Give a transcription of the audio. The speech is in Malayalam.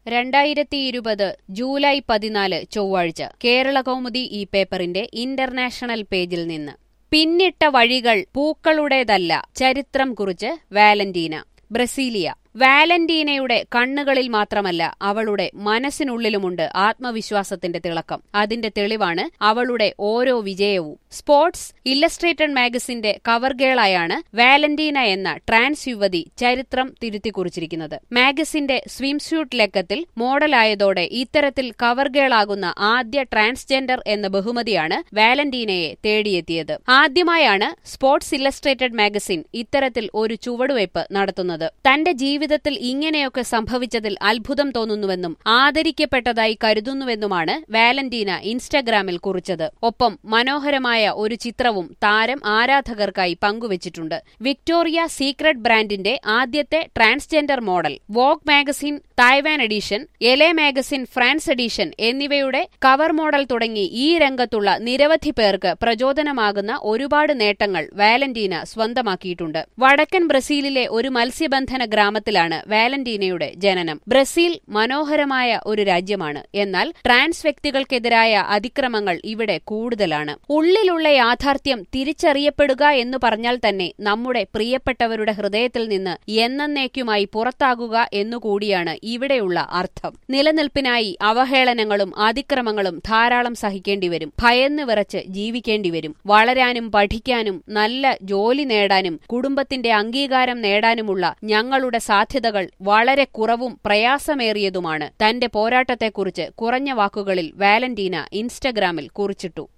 രണ്ടായിരത്തി ഇരുപത് ജൂലൈ പതിനാല് ചൊവ്വാഴ്ച കേരള കൗമുദി ഈ പേപ്പറിന്റെ ഇന്റർനാഷണൽ പേജിൽ നിന്ന് പിന്നിട്ട വഴികൾ പൂക്കളുടേതല്ല ചരിത്രം കുറിച്ച് വാലന്റീന ബ്രസീലിയ വാലന്റീനയുടെ കണ്ണുകളിൽ മാത്രമല്ല അവളുടെ മനസ്സിനുള്ളിലുമുണ്ട് ആത്മവിശ്വാസത്തിന്റെ തിളക്കം അതിന്റെ തെളിവാണ് അവളുടെ ഓരോ വിജയവും സ്പോർട്സ് ഇല്ലസ്ട്രേറ്റഡ് മാഗസിന്റെ കവർ ഗേളായാണ് വാലന്റീന എന്ന ട്രാൻസ് യുവതി ചരിത്രം തിരുത്തിക്കുറിച്ചിരിക്കുന്നത് മാഗസിന്റെ സ്വിംസ്യൂട്ട് ലക്കത്തിൽ മോഡലായതോടെ ഇത്തരത്തിൽ കവർ ഗേളാകുന്ന ആദ്യ ട്രാൻസ്ജെൻഡർ എന്ന ബഹുമതിയാണ് വാലന്റീനയെ തേടിയെത്തിയത് ആദ്യമായാണ് സ്പോർട്സ് ഇല്ലസ്ട്രേറ്റഡ് മാഗസിൻ ഇത്തരത്തിൽ ഒരു ചുവടുവയ്പ് നടത്തുന്നത് തന്റെ ജീവിതത്തിൽ ഇങ്ങനെയൊക്കെ സംഭവിച്ചതിൽ അത്ഭുതം തോന്നുന്നുവെന്നും ആദരിക്കപ്പെട്ടതായി കരുതുന്നുവെന്നുമാണ് വാലന്റീന ഇൻസ്റ്റഗ്രാമിൽ കുറിച്ചത് ഒപ്പം മനോഹരമായ ഒരു ചിത്രവും താരം ആരാധകർക്കായി പങ്കുവച്ചിട്ടുണ്ട് വിക്ടോറിയ സീക്രട്ട് ബ്രാൻഡിന്റെ ആദ്യത്തെ transgender model Vogue magazine Taiwan edition Elle magazine France edition എന്നിവയുടെ കവർ മോഡൽ തുടങ്ങി ഈ രംഗത്തുള്ള നിരവധി പേർക്ക് പ്രചോദനമാകുന്ന ഒരുപാട് നേട്ടങ്ങൾ വാലന്റീന സ്വന്തമാക്കിയിട്ടുണ്ട് വടക്കൻ ബ്രസീലിലെ ഒരു മത്സ്യബന്ധന ഗ്രാമത്തിലാണ് വാലന്റീനയുടെ ജനനം ബ്രസീൽ മനോഹരമായ ഒരു രാജ്യമാണ് എന്നാൽ ട്രാൻസ് വ്യക്തികൾക്കെതിരായ അതിക്രമങ്ങൾ ഇവിടെ കൂടുതലാണ് ഉള്ളിലുള്ള യാഥാർത്ഥ്യം തിരിച്ചറിയപ്പെടുക എന്ന് പറഞ്ഞാൽ തന്നെ നമ്മുടെ പ്രിയപ്പെട്ടവരുടെ ഹൃദയത്തിൽ നിന്ന് എന്നേക്കുമായി പുറത്താകുക എന്നുകൂടിയാണ് ഇവിടെയുള്ള അർത്ഥം നിലനിൽപ്പിനായി അവഹേളനങ്ങളും അതിക്രമങ്ങളും ധാരാളം സഹിക്കേണ്ടിവരും ഭയന്ന് വിറച്ച് ജീവിക്കേണ്ടിവരും വളരാനും പഠിക്കാനും നല്ല ജോലി നേടാനും കുടുംബത്തിന്റെ അംഗീകാരം നേടാനുമുള്ള ഞങ്ങളുടെ സാധ്യതകൾ വളരെ കുറവും പ്രയാസമേറിയതുമാണ് തന്റെ പോരാട്ടത്തെക്കുറിച്ച് കുറഞ്ഞ വാക്കുകളിൽ വാലന്റീന ഇൻസ്റ്റഗ്രാമിൽ കുറിച്ചിട്ടു